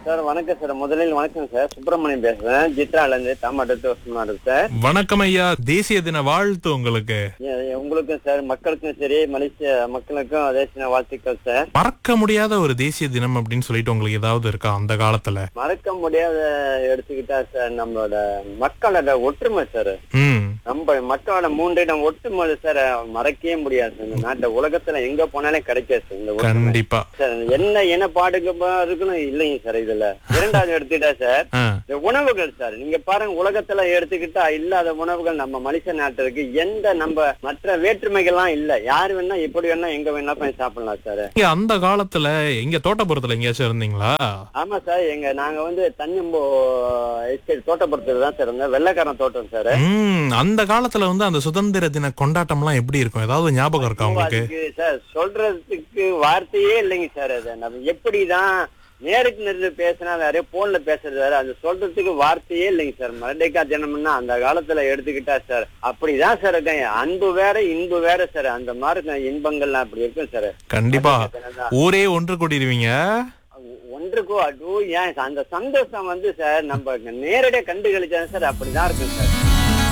sir வணக்கம் sir முதலில் வணக்கம் சார் சுப்பிரமணியம் பேசுறேன் ஜித்ரால இருந்து தாமாட்டத்து வருஷமா இருக்கு சார் வணக்கம் ஐயா தேசிய தின வாழ்த்து உங்களுக்கு எ- எ- உங்களுக்கும் சார் மக்களுக்கும் சரி மலேசிய மக்களுக்கும் அதே சின்ன வாழ்த்துக்கள் சார் மறக்க முடியாத ஒரு தேசிய தினம் அப்படின்னு சொல்லிட்டு உங்களுக்கு ஏதாவது இருக்கா அந்த காலத்துல மறக்க முடியாத எடுத்துக்கிட்டா சார் நம்மளோட மக்களோட ஒற்றுமை சார் ம் நம்ம மக்களோட மூன்றிடம் ஒற்றுமை சார் மறக்கவே முடியாது சார் இந்த நாட்டுல உலகத்துல எங்க போனாலே கிடைக்காது சார் இந்த ஒற்றுமை கண்டிப்பா சார் என்ன என்ன பாடுக்கு இருக்கணும் இல்லைங்க சார் இதுல இரண்டாவது எடுத்துக்கிட்டா சார் ஆ, இந்த உணவுகள் சார் நீங்க பாருங்க உலகத்துல எடுத்துக்கிட்டா இல்லாத உணவுகள் நம்ம மனுஷ நாட்டிற்கு எந்த நம்ம மற்ற வேற்றுமைகள்லாம் இல்ல யாரு வேணா எப்படி வேணா எங்க வேணா போய் சாப்பிடலாம் சார் நீங்க அந்த காலத்துல எங்க தோட்டப்புறத்துல எங்கேயாச்சும் இருந்தீங்களா ஆமா சார் எங்க நாங்க வந்து தஞ்சம்போ எஸ்டேட் தோட்டப்புறத்துல தான் சார் இருந்தோம் வெள்ளக்காரன் தோட்டம் சார் ம் அந்த காலத்துல வந்து அந்த சுதந்திர தின கொண்டாட்டம் எல்லாம் எப்படி இருக்கும் ஏதாவது ஞாபகம் இருக்கா உங்களுக்கு அதுக்கு சார் சொல்றதுக்கு வார்த்தையே இல்லைங்க சார் அது நம்ம எப்படிதான் நேருக்கு நேரில் பேசினா வேற போன்ல பேசுறது வேற அது சொல்றதுக்கு வார்த்தையே இல்லைங்க சார் மரடைக்கா தினம்னா அந்த காலத்துல எடுத்துக்கிட்டா சார் அப்படிதான் சார் இருக்கேன் அன்பு வேற இன்பு வேற சார் அந்த மாதிரி இருக்க இன்பங்கள்லாம் அப்படி இருக்கும் சார் கண்டிப்பா ஊரே ஒன்று கூடிடுவீங்க ஒன்றுக்கோ அது ஏன் அந்த சந்தோஷம் வந்து சார் நம்ம நேரடியா கண்டு கழிச்சா சார் அப்படிதான் இருக்கும் சார்